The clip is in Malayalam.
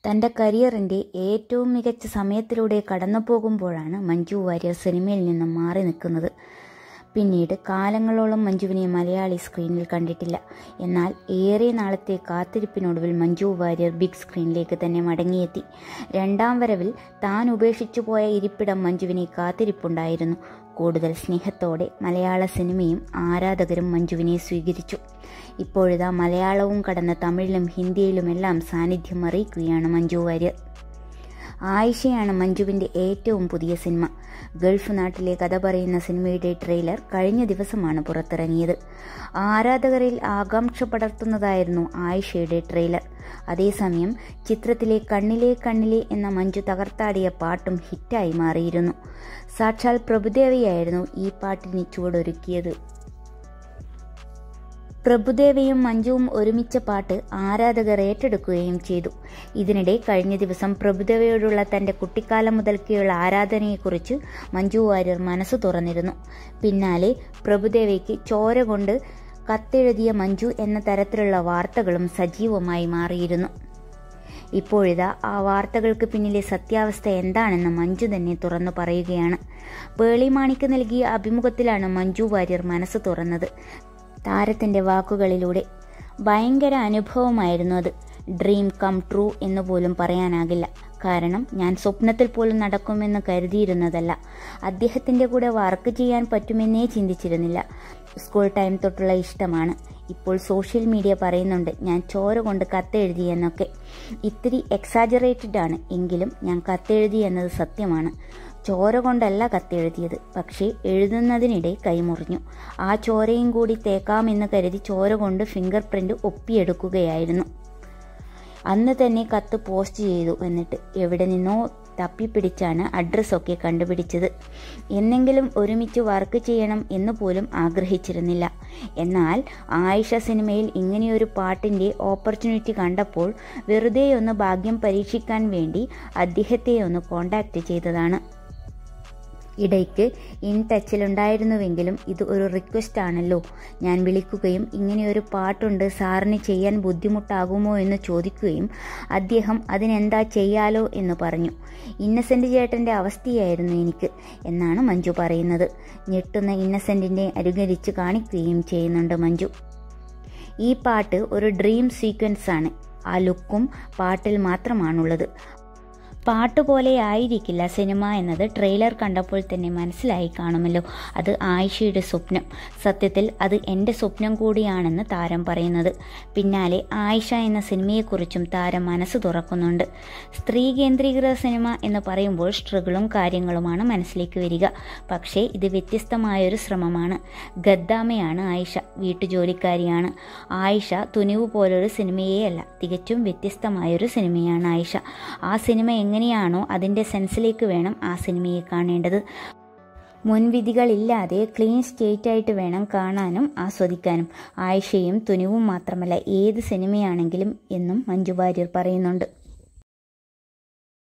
തൻ്റെ കരിയറിൻ്റെ ഏറ്റവും മികച്ച സമയത്തിലൂടെ കടന്നു പോകുമ്പോഴാണ് മഞ്ജു വാര്യർ സിനിമയിൽ നിന്നും മാറി നിൽക്കുന്നത് പിന്നീട് കാലങ്ങളോളം മഞ്ജുവിനെ മലയാളി സ്ക്രീനിൽ കണ്ടിട്ടില്ല എന്നാൽ ഏറെ നാളത്തെ കാത്തിരിപ്പിനൊടുവിൽ മഞ്ജു വാര്യർ ബിഗ് സ്ക്രീനിലേക്ക് തന്നെ മടങ്ങിയെത്തി രണ്ടാം വരവിൽ താൻ ഉപേക്ഷിച്ചു പോയ ഇരിപ്പിടം മഞ്ജുവിനെ കാത്തിരിപ്പുണ്ടായിരുന്നു കൂടുതൽ സ്നേഹത്തോടെ മലയാള സിനിമയും ആരാധകരും മഞ്ജുവിനെ സ്വീകരിച്ചു ഇപ്പോഴിതാ മലയാളവും കടന്ന് തമിഴിലും ഹിന്ദിയിലുമെല്ലാം സാന്നിധ്യം അറിയിക്കുകയാണ് മഞ്ജു വാര്യർ ആയിഷയാണ് മഞ്ജുവിൻ്റെ ഏറ്റവും പുതിയ സിനിമ ഗൾഫ് നാട്ടിലെ കഥ പറയുന്ന സിനിമയുടെ ട്രെയിലർ കഴിഞ്ഞ ദിവസമാണ് പുറത്തിറങ്ങിയത് ആരാധകരിൽ ആകാംക്ഷ പടർത്തുന്നതായിരുന്നു ആയിഷയുടെ ട്രെയിലർ അതേസമയം ചിത്രത്തിലെ കണ്ണിലെ കണ്ണിലെ എന്ന മഞ്ജു തകർത്താടിയ പാട്ടും ഹിറ്റായി മാറിയിരുന്നു സാക്ഷാൽ പ്രഭുദേവയായിരുന്നു ഈ പാട്ടിന് ചുവടൊരുക്കിയത് പ്രഭുദേവയും മഞ്ജുവും ഒരുമിച്ച പാട്ട് ആരാധകർ ഏറ്റെടുക്കുകയും ചെയ്തു ഇതിനിടെ കഴിഞ്ഞ ദിവസം പ്രഭുദേവയോടുള്ള തന്റെ കുട്ടിക്കാലം മുതൽക്കുള്ള ആരാധനയെക്കുറിച്ച് മഞ്ജു വാര്യർ മനസ്സ് തുറന്നിരുന്നു പിന്നാലെ പ്രഭുദേവയ്ക്ക് ചോര കൊണ്ട് കത്തെഴുതിയ മഞ്ജു എന്ന തരത്തിലുള്ള വാർത്തകളും സജീവമായി മാറിയിരുന്നു ഇപ്പോഴിതാ ആ വാർത്തകൾക്ക് പിന്നിലെ സത്യാവസ്ഥ എന്താണെന്ന് മഞ്ജു തന്നെ തുറന്നു പറയുകയാണ് പേളി മാണിക്ക് നൽകിയ അഭിമുഖത്തിലാണ് മഞ്ജു വാര്യർ മനസ്സ് തുറന്നത് താരത്തിൻ്റെ വാക്കുകളിലൂടെ ഭയങ്കര അനുഭവമായിരുന്നു അത് ഡ്രീം കം ട്രൂ എന്ന് പോലും പറയാനാകില്ല കാരണം ഞാൻ സ്വപ്നത്തിൽ പോലും നടക്കുമെന്ന് കരുതിയിരുന്നതല്ല അദ്ദേഹത്തിൻ്റെ കൂടെ വർക്ക് ചെയ്യാൻ പറ്റുമെന്നേ ചിന്തിച്ചിരുന്നില്ല സ്കൂൾ ടൈം തൊട്ടുള്ള ഇഷ്ടമാണ് ഇപ്പോൾ സോഷ്യൽ മീഡിയ പറയുന്നുണ്ട് ഞാൻ ചോര കൊണ്ട് കത്തെഴുതി എന്നൊക്കെ ഇത്തിരി എക്സാജറേറ്റഡ് ആണ് എങ്കിലും ഞാൻ കത്തെഴുതി എന്നത് സത്യമാണ് ചോര കൊണ്ടല്ല കത്തെഴുതിയത് പക്ഷേ എഴുതുന്നതിനിടെ കൈമുറിഞ്ഞു ആ ചോരയും കൂടി തേക്കാമെന്ന് കരുതി ചോര കൊണ്ട് ഫിംഗർ പ്രിന്റ് ഒപ്പിയെടുക്കുകയായിരുന്നു അന്ന് തന്നെ കത്ത് പോസ്റ്റ് ചെയ്തു എന്നിട്ട് എവിടെ നിന്നോ തപ്പിപ്പിടിച്ചാണ് അഡ്രസ്സൊക്കെ കണ്ടുപിടിച്ചത് എന്നെങ്കിലും ഒരുമിച്ച് വർക്ക് ചെയ്യണം എന്ന് പോലും ആഗ്രഹിച്ചിരുന്നില്ല എന്നാൽ ആയിഷ സിനിമയിൽ ഇങ്ങനെയൊരു പാട്ടിൻ്റെ ഓപ്പർച്യൂണിറ്റി കണ്ടപ്പോൾ വെറുതെ ഒന്ന് ഭാഗ്യം പരീക്ഷിക്കാൻ വേണ്ടി അദ്ദേഹത്തെ ഒന്ന് കോണ്ടാക്ട് ചെയ്തതാണ് ഇടയ്ക്ക് ഇൻ ടച്ചിലുണ്ടായിരുന്നുവെങ്കിലും ഇത് ഒരു റിക്വസ്റ്റ് ആണല്ലോ ഞാൻ വിളിക്കുകയും ഇങ്ങനെയൊരു പാട്ടുണ്ട് സാറിന് ചെയ്യാൻ ബുദ്ധിമുട്ടാകുമോ എന്ന് ചോദിക്കുകയും അദ്ദേഹം അതിനെന്താ ചെയ്യാലോ എന്ന് പറഞ്ഞു ഇന്നസെൻ്റ് ചേട്ടൻ്റെ അവസ്ഥയായിരുന്നു എനിക്ക് എന്നാണ് മഞ്ജു പറയുന്നത് ഞെട്ടുന്ന ഇന്നസെൻറ്റിനെ അനുകരിച്ച് കാണിക്കുകയും ചെയ്യുന്നുണ്ട് മഞ്ജു ഈ പാട്ട് ഒരു ഡ്രീം സീക്വൻസ് ആണ് ആ ലുക്കും പാട്ടിൽ മാത്രമാണുള്ളത് പാട്ടുപോലെ ആയിരിക്കില്ല സിനിമ എന്നത് ട്രെയിലർ കണ്ടപ്പോൾ തന്നെ മനസ്സിലായി കാണുമല്ലോ അത് ആയിഷയുടെ സ്വപ്നം സത്യത്തിൽ അത് എൻ്റെ സ്വപ്നം കൂടിയാണെന്ന് താരം പറയുന്നത് പിന്നാലെ ആയിഷ എന്ന സിനിമയെക്കുറിച്ചും താരം മനസ്സ് തുറക്കുന്നുണ്ട് സ്ത്രീ കേന്ദ്രീകൃത സിനിമ എന്ന് പറയുമ്പോൾ സ്ട്രഗിളും കാര്യങ്ങളുമാണ് മനസ്സിലേക്ക് വരിക പക്ഷേ ഇത് വ്യത്യസ്തമായൊരു ശ്രമമാണ് ഗദ്ദാമയാണ് ആയിഷ വീട്ടുജോലിക്കാരിയാണ് ആയിഷ തുനിവ് പോലൊരു സിനിമയേയല്ല തികച്ചും വ്യത്യസ്തമായൊരു സിനിമയാണ് ആയിഷ ആ സിനിമ എങ്ങനെയാണോ അതിൻ്റെ സെൻസിലേക്ക് വേണം ആ സിനിമയെ കാണേണ്ടത് മുൻവിധികളില്ലാതെ ക്ലീൻ സ്റ്റേറ്റ് ആയിട്ട് വേണം കാണാനും ആസ്വദിക്കാനും ആയിഷയും തുനിവും മാത്രമല്ല ഏത് സിനിമയാണെങ്കിലും എന്നും മഞ്ജു വാര്യർ പറയുന്നുണ്ട്